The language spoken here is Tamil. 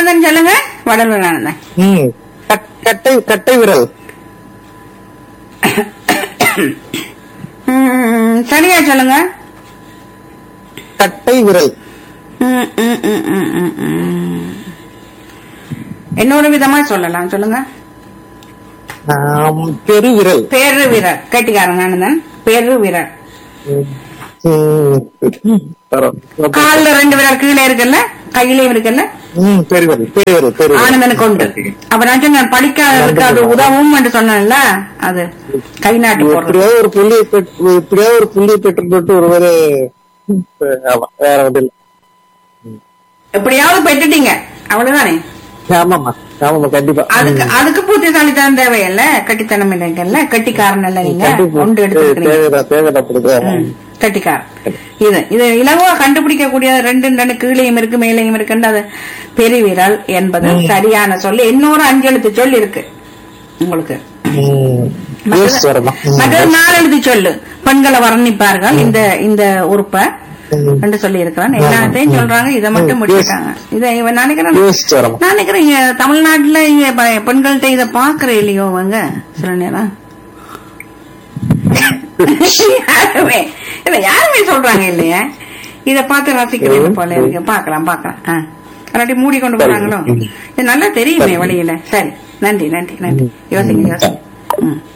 ஆனந்தன் சொல்லுங்க வடலூர் ஆனந்தன் ம் கட்- கட்டை கட்டை விரல் ம், சரியா சொல்லுங்க கட்டை விரல் ம், ம், ம், ம், ம், ம். இன்னொரு விதமா சொல்லலாம் சொல்லுங்க ஆம், பெருவிரல் பேரு வீரர் கட்டிக்காரங்க ஆனந்தன் பேரு வீரர் ம், பரவ- கால்ல ரெண்டு விரல் கீழே இருக்குல்ல கையிலயும் இருக்குல்ல ம், பெருவிரல் பெருவிரல் பெருவிரல் ஆனந்தனுக்கு உண்டு அப்ப நான் சொன்னேன் படிக்காதவருக்கு அது உதவும் என்று சொன்னேன்ல அது கை நாட்டி போடுறது எப்படியாவது ஒரு புள்ளியை பெற்று எப்படியாவது ஒரு புள்ளியை பெற்று போட்டு ஒருவரு ஆமா வேற ஒன்றும் இல்ல எப்படியாவது பெற்றுட்டீங்க அவ்வளவுதானே ஆமாமா ஆமாமா கண்டிப்பா அதுக்கு அதுக்கு புத்திசாலித்தனம் தேவையில்ல கட்டித்தனம் இல்லைங்கல்ல கட்டிக்காரன் இல்ல நீங்க ஒன்று எடுத்துருக்கீங்க தேவைதான் தேவைதான் கொடுக்குறேன் கட்டிக்காரன் இது இது இலகுவா கண்டுபிடிக்கக்கூடிய ரெண்டு ரெண்டு கீழையும் இருக்கு மேலையும் இருக்குன்னு அது பெருவிரல் என்பது சரியான சொல்லு இன்னொரு அஞ்செழுத்து சொல் இருக்கு உங்களுக்கு யோசிச்சு வரலாம் ம். மற்றது நாலெழுத்து சொல்லு பெண்களை வர்ணிப்பார்கள் இந்த இந்த உறுப்பை ம். என்று சொல்லி இருக்கிறான் எல்லாத்தையும் சொல்றாங்க இதை மட்டும் முடிச்சுட்டாங்க இதை இவன் நினைக்கிறேன் யோசிச்சு வரலாம் நான் நினைக்கிறேன் இங்க தமிழ்நாட்டுல இங்க ப- பெண்கள்ட்ட இத பாக்குற இல்லையோ அவங்க சில நேரம் யாருமே இல்ல யாருமே சொல்றாங்க இல்லையா இத பார்த்து ரசிக்கிறீங்க போல இருக்கு பாக்கலாம் பாக்கலாம் ஆ. அல்லாட்டி மூடி கொண்டு போறாங்களோ இது நல்லா தெரியுமே வழியில சரி நன்றி நன்றி நன்றி யோசிங்க யோசிங்க ம்